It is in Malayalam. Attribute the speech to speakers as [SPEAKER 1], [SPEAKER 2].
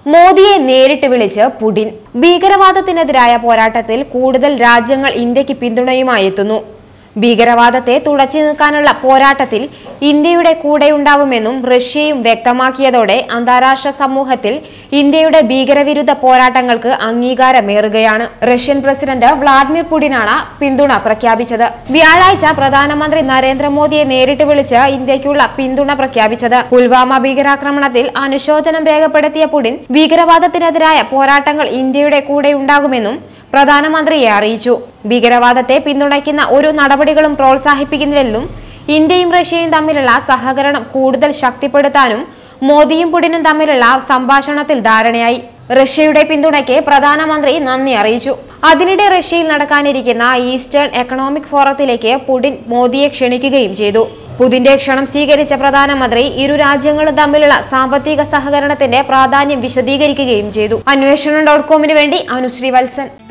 [SPEAKER 1] മോദിയെ നേരിട്ട് വിളിച്ച് പുടിൻ ഭീകരവാദത്തിനെതിരായ പോരാട്ടത്തിൽ കൂടുതൽ രാജ്യങ്ങൾ ഇന്ത്യക്ക് പിന്തുണയുമായി എത്തുന്നു ഭീകരവാദത്തെ തുടച്ചു നിൽക്കാനുള്ള പോരാട്ടത്തിൽ ഇന്ത്യയുടെ കൂടെയുണ്ടാവുമെന്നും റഷ്യയും വ്യക്തമാക്കിയതോടെ അന്താരാഷ്ട്ര സമൂഹത്തിൽ ഇന്ത്യയുടെ ഭീകരവിരുദ്ധ പോരാട്ടങ്ങൾക്ക് അംഗീകാരമേറുകയാണ് റഷ്യൻ പ്രസിഡന്റ് വ്ളാഡിമിർ പുടിനാണ് പിന്തുണ പ്രഖ്യാപിച്ചത് വ്യാഴാഴ്ച പ്രധാനമന്ത്രി നരേന്ദ്രമോദിയെ നേരിട്ട് വിളിച്ച് ഇന്ത്യക്കുള്ള പിന്തുണ പ്രഖ്യാപിച്ചത് പുൽവാമ ഭീകരാക്രമണത്തിൽ അനുശോചനം രേഖപ്പെടുത്തിയ പുടിൻ ഭീകരവാദത്തിനെതിരായ പോരാട്ടങ്ങൾ ഇന്ത്യയുടെ കൂടെയുണ്ടാകുമെന്നും പ്രധാനമന്ത്രിയെ അറിയിച്ചു ഭീകരവാദത്തെ പിന്തുണയ്ക്കുന്ന ഒരു നടപടികളും പ്രോത്സാഹിപ്പിക്കുന്നില്ലെന്നും ഇന്ത്യയും റഷ്യയും തമ്മിലുള്ള സഹകരണം കൂടുതൽ ശക്തിപ്പെടുത്താനും മോദിയും പുടിനും തമ്മിലുള്ള സംഭാഷണത്തിൽ ധാരണയായി റഷ്യയുടെ പിന്തുണയ്ക്ക് പ്രധാനമന്ത്രി നന്ദി അറിയിച്ചു അതിനിടെ റഷ്യയിൽ നടക്കാനിരിക്കുന്ന ഈസ്റ്റേൺ എക്കണോമിക് ഫോറത്തിലേക്ക് പുടിൻ മോദിയെ ക്ഷണിക്കുകയും ചെയ്തു പുതിന്റെ ക്ഷണം സ്വീകരിച്ച പ്രധാനമന്ത്രി ഇരു രാജ്യങ്ങളും തമ്മിലുള്ള സാമ്പത്തിക സഹകരണത്തിന്റെ പ്രാധാന്യം വിശദീകരിക്കുകയും ചെയ്തു അന്വേഷണം ഡോട്ട് കോമിന് വേണ്ടി അനുശ്രീ വത്സൻ